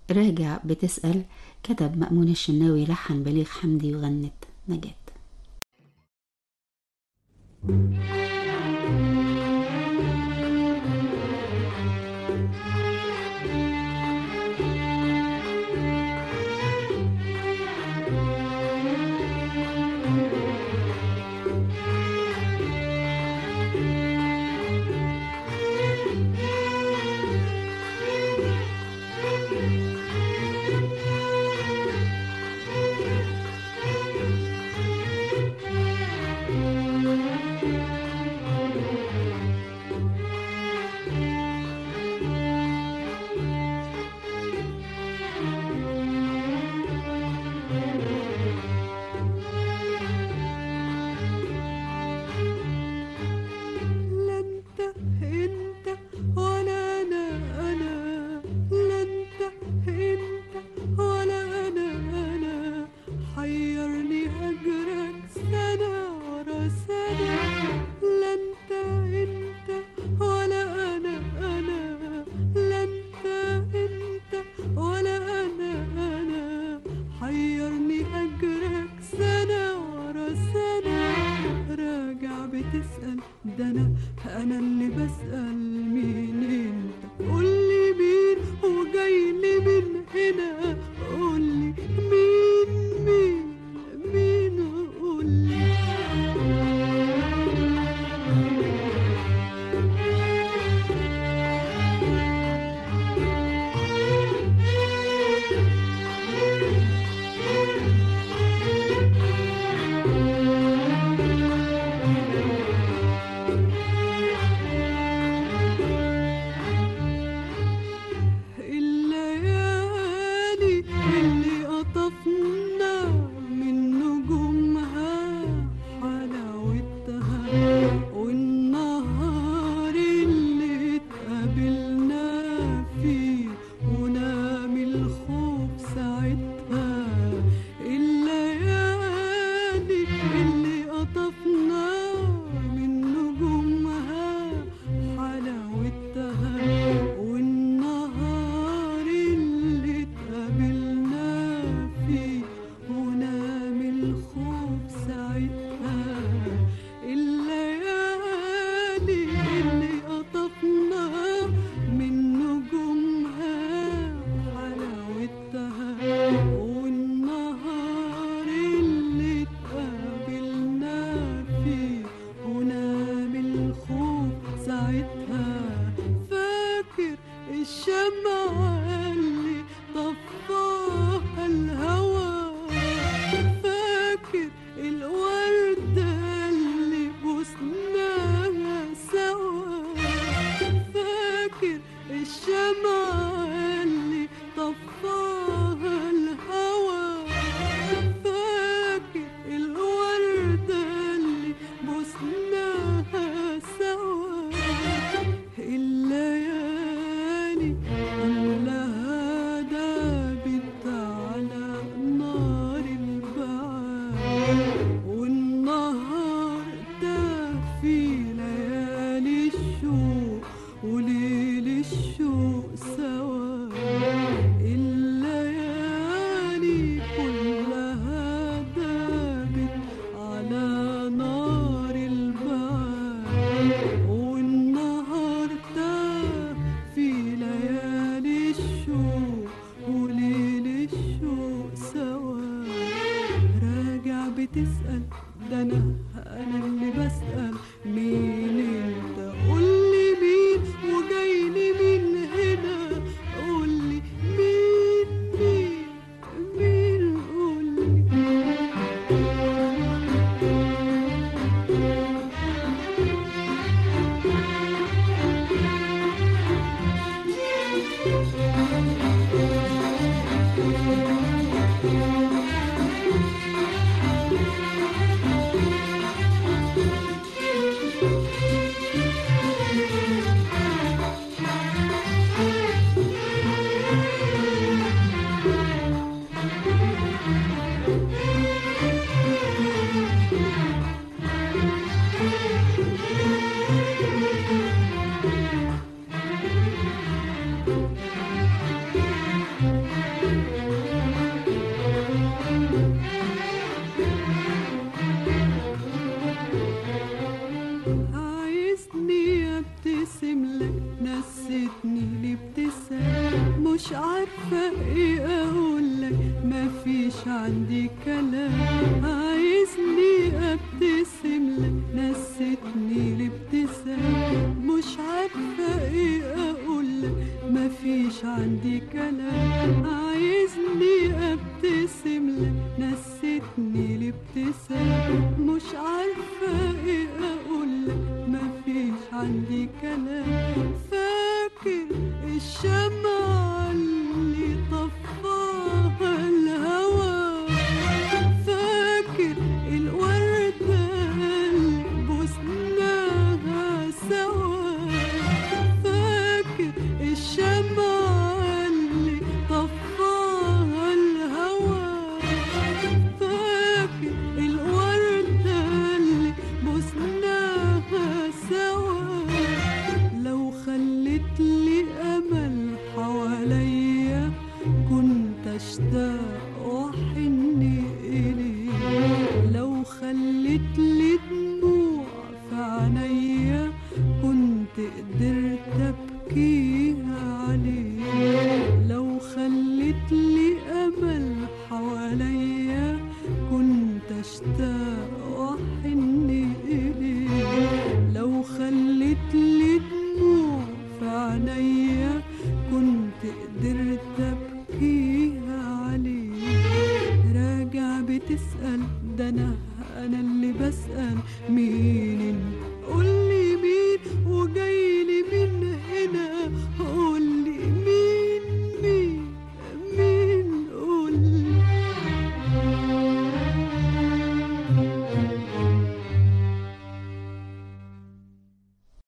راجع بتسأل كتب مأمون الشناوي لحن بليغ حمدي وغنت نجاة لا انت انت ولا انا انا لا انت انت ولا انا انا حيرني هجرك سنة ورا سنة لا انت انت ولا انا انا لا انت انت ولا انا انا حيرني هجرك سنة ورا سنة راجع بتسأل ده أنا أنا اللي بسأل مين أنت قولي مين وجاي لي من هنا قولي مين مين مين قولي الليالي اللي قطفنا من نجومها حلاوتها والنهار اللي اتقابلنا فيه ونام الخوف ساعتها الليالي اللي قطفنا من نجومها حلاوتها والنهار اللي اتقابلنا فيه ونام الخوف ساعتها الليالي اللي قطفنا من نجومها حلاوتها والنهار اللي اتقابلنا فيه ونام الخوف ساعتها فاكر الشمعة اللي طفاها الهوى فاكر الوردة اللي بوسناها سوا فاكر الشمعة اللي طفاها الهوى فاكر الوردة اللي بوسناها سوا الليالي كلها دابت على نار البعاد والنهار تاه في ليالي الشوق وليل الشوق سوا الليالي كلها دابت على نار البعاد والنهار تاه في ليالي الشوق وليل الشوق سوا راجع بتسأل ده أنا أنا اللي بسأل مين أنت قولي مين وجاي لي من هنا قولي مين مين مين قولي مش عارفة ايه اقولك مفيش عندي كلام عايزني ابتسم لك نستني الابتسام مش عارفة ايه اقولك مفيش عندي كلام عايزني ابتسم لك نستني الابتسام مش عارفة ايه اقولك مفيش عندي كلام فاكر الشمعة اللي طفاها الهوى فاكر الوردة اللي بوسناها سوا فاكر الشمعة اللي طفاها الهوى فاكر الوردة اللي بوسناها سوا لو خلت لي أمل حواليا كنت أشتاق وأحن إليه لو خلت لي دموع في عينيا كنت قدرت أبكيها عليه لو خلت لي أمل حواليا كنت أشتاق وأحن إليه لو خلت لي دموع في عينيا كنت قدرت أبكيها عليه راجع بتسأل ده أنا أنا اللي بسأل